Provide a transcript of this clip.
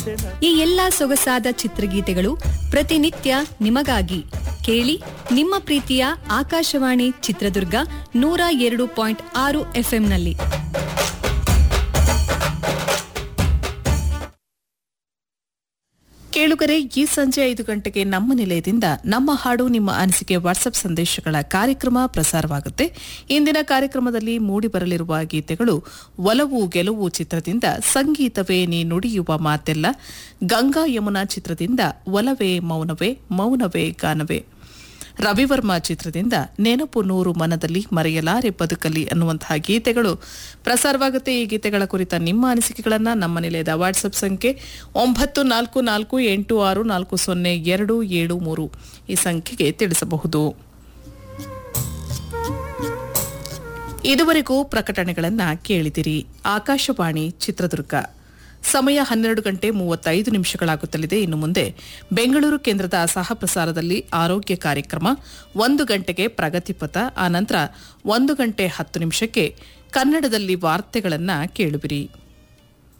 ಈ ಎಲ್ಲಾ ಸೊಗಸಾದ ಚಿತ್ರಗೀತೆಗಳು ಪ್ರತಿನಿತ್ಯ ನಿಮಗಾಗಿ ಕೇಳಿ ನಿಮ್ಮ ಪ್ರೀತಿಯ ಆಕಾಶವಾಣಿ ಚಿತ್ರದುರ್ಗ ನೂರ ಎರಡು ಪಾಯಿಂಟ್ ಆರು ಎಫ್ಎಂನಲ್ಲಿ ಕೇಳುಗರೆ ಈ ಸಂಜೆ ಐದು ಗಂಟೆಗೆ ನಮ್ಮ ನಿಲಯದಿಂದ ನಮ್ಮ ಹಾಡು ನಿಮ್ಮ ಅನಿಸಿಕೆ ವಾಟ್ಸ್ಆಪ್ ಸಂದೇಶಗಳ ಕಾರ್ಯಕ್ರಮ ಪ್ರಸಾರವಾಗುತ್ತೆ ಇಂದಿನ ಕಾರ್ಯಕ್ರಮದಲ್ಲಿ ಮೂಡಿಬರಲಿರುವ ಗೀತೆಗಳು ಒಲವು ಗೆಲುವು ಚಿತ್ರದಿಂದ ಸಂಗೀತವೇ ನೀ ನುಡಿಯುವ ಮಾತೆಲ್ಲ ಗಂಗಾ ಯಮುನಾ ಚಿತ್ರದಿಂದ ಒಲವೇ ಮೌನವೇ ಮೌನವೇ ಗಾನವೇ ರವಿವರ್ಮ ಚಿತ್ರದಿಂದ ನೆನಪು ನೂರು ಮನದಲ್ಲಿ ಮರೆಯಲಾರೆ ಬದುಕಲಿ ಅನ್ನುವಂತಹ ಗೀತೆಗಳು ಪ್ರಸಾರವಾಗುತ್ತೆ ಈ ಗೀತೆಗಳ ಕುರಿತ ನಿಮ್ಮ ಅನಿಸಿಕೆಗಳನ್ನು ನಮ್ಮ ನಿಲಯದ ವಾಟ್ಸಪ್ ಸಂಖ್ಯೆ ಒಂಬತ್ತು ನಾಲ್ಕು ನಾಲ್ಕು ಎಂಟು ಆರು ನಾಲ್ಕು ಸೊನ್ನೆ ಎರಡು ಏಳು ಮೂರು ಈ ಸಂಖ್ಯೆಗೆ ತಿಳಿಸಬಹುದು ಇದುವರೆಗೂ ಪ್ರಕಟಣೆಗಳನ್ನು ಕೇಳಿದಿರಿ ಆಕಾಶವಾಣಿ ಚಿತ್ರದುರ್ಗ ಸಮಯ ಹನ್ನೆರಡು ಗಂಟೆ ಮೂವತ್ತೈದು ನಿಮಿಷಗಳಾಗುತ್ತಲಿದೆ ಇನ್ನು ಮುಂದೆ ಬೆಂಗಳೂರು ಕೇಂದ್ರದ ಸಹ ಪ್ರಸಾರದಲ್ಲಿ ಆರೋಗ್ಯ ಕಾರ್ಯಕ್ರಮ ಒಂದು ಗಂಟೆಗೆ ಪ್ರಗತಿಪಥ ಆನಂತರ ಒಂದು ಗಂಟೆ ಹತ್ತು ನಿಮಿಷಕ್ಕೆ ಕನ್ನಡದಲ್ಲಿ ವಾರ್ತೆಗಳನ್ನು ಕೇಳುವಿರಿ